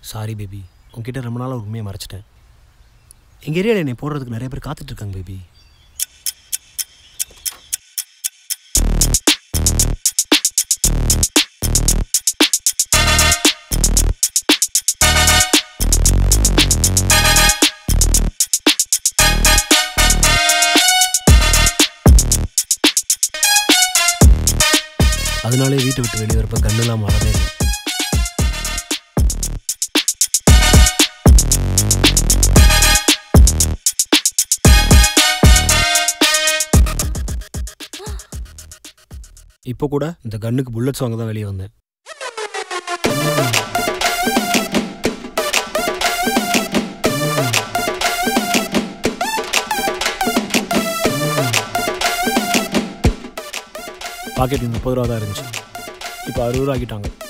sorry baby உன்கிட்ட ரொம்ப நாளாக உண்மையை மறைச்சிட்டேன் எங்கள் ஏரியாவில் என்னை போடுறதுக்கு நிறைய பேர் காத்துட்டு இருக்காங்க பேபி அதனாலே வீட்டை விட்டு வெளியே வரப்ப கண்ணெல்லாம் மறந்தே இல்லை இப்போ கூட இந்த கன்னுக்கு புல்லட்ஸ் வாங்க தான் வெளியே வந்தேன் பாக்கெட் முப்பது ரூபா தான் இருந்துச்சு இப்போ அறுபது ரூபா ஆக்கிட்டாங்க